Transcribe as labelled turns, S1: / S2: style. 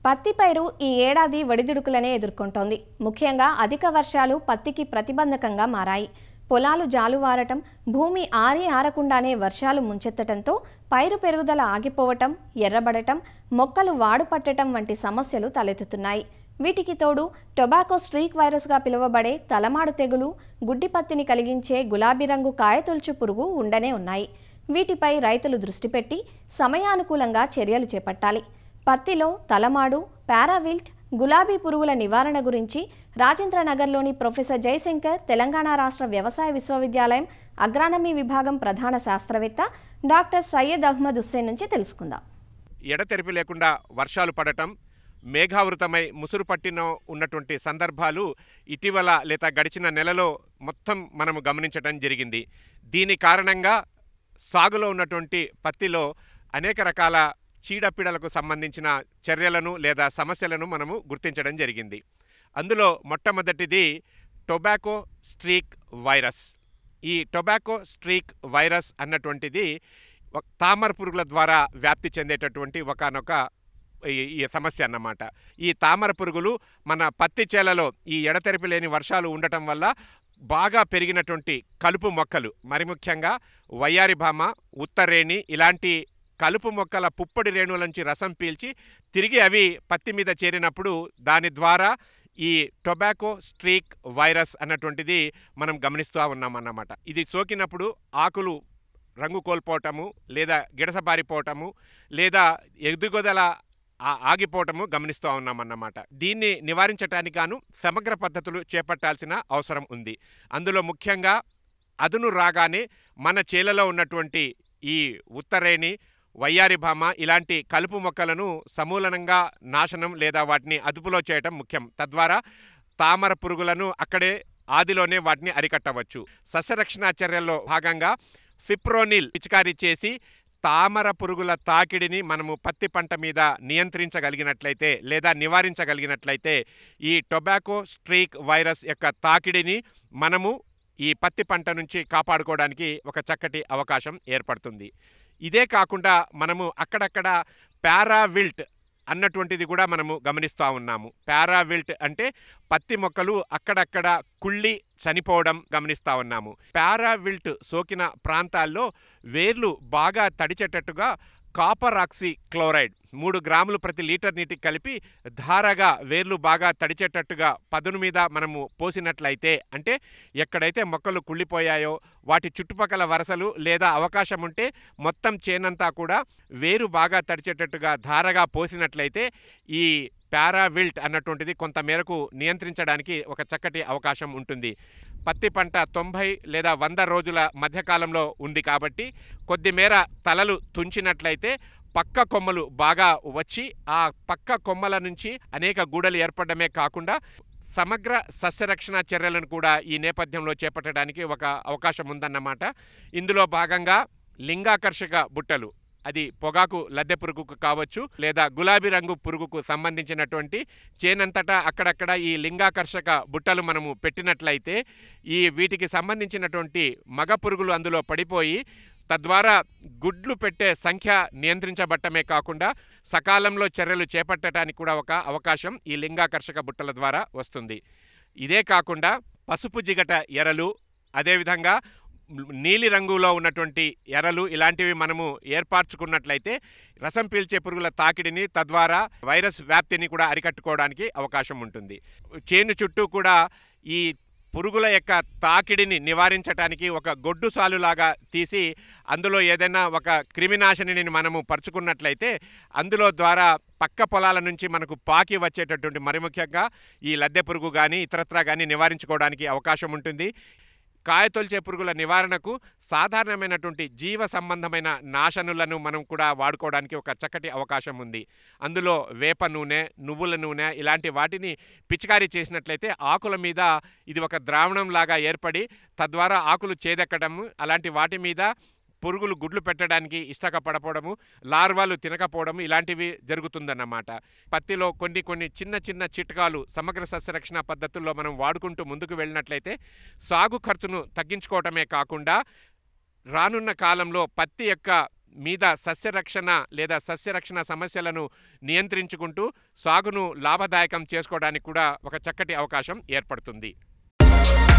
S1: పత్తి పైరు ఈ ఏడాది వడిదుడుకులనే ఎదుర్కొంటోంది ముఖ్యంగా అధిక వర్షాలు పత్తికి ప్రతిబంధకంగా మారాయి పొలాలు జాలువారటం భూమి ఆరి ఆరకుండానే వర్షాలు ముంచెత్తటంతో పైరు పెరుగుదల ఆగిపోవటం ఎర్రబడటం మొక్కలు వాడుపట్టటం వంటి సమస్యలు తలెత్తుతున్నాయి వీటికి తోడు టొబాకో స్ట్రీక్ వైరస్గా పిలువబడే తలమాడు తెగులు గుడ్డి పత్తిని కలిగించే గులాబీ రంగు కాయతొలుచు పురుగు ఉండనే ఉన్నాయి వీటిపై రైతులు దృష్టి పెట్టి సమయానుకూలంగా చర్యలు చేపట్టాలి పత్తిలో తలమాడు పారావిల్ట్ గులాబీ పురుగుల నివారణ గురించి రాజేంద్రనగర్లోని ప్రొఫెసర్ జయశంకర్ తెలంగాణ రాష్ట్ర వ్యవసాయ విశ్వవిద్యాలయం అగ్రానమీ విభాగం ప్రధాన శాస్త్రవేత్త డాక్టర్ సయ్యద్ అహ్మద్ హుస్సేన్ నుంచి తెలుసుకుందాం
S2: ఎడతెరిపి లేకుండా వర్షాలు పడటం మేఘావృతమై ముసురు పట్టిన ఉన్నటువంటి సందర్భాలు ఇటీవల లేదా గడిచిన నెలలో మొత్తం మనము గమనించడం జరిగింది దీని కారణంగా సాగులో ఉన్నటువంటి పత్తిలో అనేక రకాల చీడపీడలకు సంబంధించిన చర్యలను లేదా సమస్యలను మనము గుర్తించడం జరిగింది అందులో మొట్టమొదటిది టొబాకో స్ట్రీక్ వైరస్ ఈ టొబాకో స్ట్రీక్ వైరస్ అన్నటువంటిది ఒక- తామర పురుగుల ద్వారా వ్యాప్తి చెందేటటువంటి ఒకనొక ఈ- ఈ సమస్య అన్నమాట ఈ తామర పురుగులు మన పత్తి చేలలో ఈ ఎడతెరిపి లేని వర్షాలు ఉండటం వల్ల బాగా పెరిగినటువంటి కలుపు మొక్కలు మరి ముఖ్యంగా వయ్యారి భామ ఉత్తరేణి ఇలాంటి కలుపు మొక్కల పుప్పొడి రేణువుల నుంచి రసం పీల్చి తిరిగి అవి పత్తి మీద చేరినప్పుడు దాని ద్వారా ఈ టొబాకో స్ట్రీక్ వైరస్ అన్నటువంటిది మనం గమనిస్తూ ఉన్నామన్నమాట ఇది సోకినప్పుడు ఆకులు రంగు కోల్పోవటము లేదా గిడసబారిపోవటము లేదా ఎదుగుదల ఆ- ఆగిపోవటము గమనిస్తూ ఉన్నామన్నమాట దీన్ని నివారించటానికి గాను సమగ్ర పద్ధతులు చేపట్టాల్సిన అవసరం ఉంది అందులో ముఖ్యంగా అదును రాగానే మన చేలలో ఉన్నటువంటి ఈ ఉత్తరేణి వయ్యారి భామ ఇలాంటి కలుపు మొక్కలను సమూలనంగా నాశనం లేదా వాటిని అదుపులో చేయటం ముఖ్యం తద్వారా తామర పురుగులను అక్కడే ఆదిలోనే వాటిని అరికట్టవచ్చు సస్యరక్షణ చర్యల్లో భాగంగా ఫిప్రోనిల్ పిచికారీ చేసి తామర పురుగుల తాకిడిని మనము పత్తి పంట మీద నియంత్రించగలిగినట్లయితే లేదా నివారించగలిగినట్లయితే ఈ టొబాకో స్ట్రీక్ వైరస్ యొక్క తాకిడిని మనము ఈ పత్తి పంట నుంచి కాపాడుకోవడానికి ఒక చక్కటి అవకాశం ఏర్పడుతుంది ఇదే కాకుండా మనము అక్కడక్కడ పారావిల్ట్ అన్నటువంటిది కూడా మనము గమనిస్తూ ఉన్నాము పారావిల్ట్ అంటే పత్తి మొక్కలు అక్కడక్కడ కుళ్ళి చనిపోవడం గమనిస్తూ ఉన్నాము పారావిల్ట్ సోకిన ప్రాంతాల్లో వేర్లు బాగా తడిచేటట్టుగా కాపర్ ఆక్సీ క్లోరైడ్ మూడు గ్రాములు ప్రతి లీటర్ నీటికి కలిపి ధారగా వేర్లు బాగా తడిచేటట్టుగా పదును మీద మనము పోసినట్లయితే అంటే ఎక్కడైతే మొక్కలు కుళ్ళిపోయాయో వాటి చుట్టుపక్కల వరసలు లేదా అవకాశం ఉంటే మొత్తం చేనంతా కూడా వేరు బాగా తడిచేటట్టుగా ధారగా పోసినట్లయితే ఈ పారావిల్ట్ అన్నటువంటిది కొంత మేరకు నియంత్రించడానికి ఒక చక్కటి అవకాశం ఉంటుంది పత్తి పంట తొంభై లేదా వంద రోజుల మధ్యకాలంలో ఉంది కాబట్టి కొద్ది మేర తలలు తుంచినట్లయితే పక్క కొమ్మలు బాగా వచ్చి ఆ పక్క కొమ్మల నుంచి అనేక గూడలు ఏర్పడమే కాకుండా సమగ్ర సస్యరక్షణ చర్యలను కూడా ఈ నేపథ్యంలో చేపట్టడానికి ఒక అవకాశం ఉందన్నమాట ఇందులో భాగంగా లింగాకర్షక బుట్టలు అది పొగాకు లద్దె పురుగుకు కావచ్చు లేదా గులాబీ రంగు పురుగుకు సంబంధించినటువంటి చేనంతటా అక్కడక్కడ ఈ లింగాకర్షక బుట్టలు మనము పెట్టినట్లయితే ఈ వీటికి సంబంధించినటువంటి మగ పురుగులు అందులో పడిపోయి తద్వారా గుడ్లు పెట్టే సంఖ్య నియంత్రించబట్టమే కాకుండా సకాలంలో చర్యలు చేపట్టడానికి కూడా ఒక అవకాశం ఈ లింగాకర్షక బుట్టల ద్వారా వస్తుంది ఇదే కాకుండా పసుపు జిగట ఎరలు అదేవిధంగా నీలి రంగులో ఉన్నటువంటి ఎరలు ఇలాంటివి మనము ఏర్పరచుకున్నట్లయితే రసం పీల్చే పురుగుల తాకిడిని తద్వారా వైరస్ వ్యాప్తిని కూడా అరికట్టుకోవడానికి అవకాశం ఉంటుంది చేను చుట్టూ కూడా ఈ పురుగుల యొక్క తాకిడిని నివారించడానికి ఒక గొడ్డు సాలులాగా తీసి అందులో ఏదైనా ఒక క్రిమినాశిని మనము పరుచుకున్నట్లయితే అందులో ద్వారా పక్క పొలాల నుంచి మనకు పాకి వచ్చేటటువంటి మరి ముఖ్యంగా ఈ లద్దె పురుగు కానీ ఇతరత్రా కానీ నివారించుకోవడానికి అవకాశం ఉంటుంది కాయతొలిచే పురుగుల నివారణకు సాధారణమైనటువంటి జీవ సంబంధమైన నాశనులను మనం కూడా వాడుకోవడానికి ఒక చక్కటి అవకాశం ఉంది అందులో వేప నూనె నువ్వుల నూనె ఇలాంటి వాటిని పిచికారీ చేసినట్లయితే ఆకుల మీద ఇది ఒక ద్రావణం లాగా ఏర్పడి తద్వారా ఆకులు చేదెక్కడం అలాంటి వాటి మీద పురుగులు గుడ్లు పెట్టడానికి ఇష్టపడపోవడము లార్వాలు తినకపోవడము ఇలాంటివి జరుగుతుందన్నమాట పత్తిలో కొన్ని కొన్ని చిన్న చిన్న చిట్కాలు సమగ్ర సస్యరక్షణ పద్ధతుల్లో మనం వాడుకుంటూ ముందుకు వెళ్ళినట్లయితే సాగు ఖర్చును తగ్గించుకోవటమే కాకుండా రానున్న కాలంలో పత్తి యొక్క మీద సస్యరక్షణ లేదా సస్యరక్షణ సమస్యలను నియంత్రించుకుంటూ సాగును లాభదాయకం చేసుకోవడానికి కూడా ఒక చక్కటి అవకాశం ఏర్పడుతుంది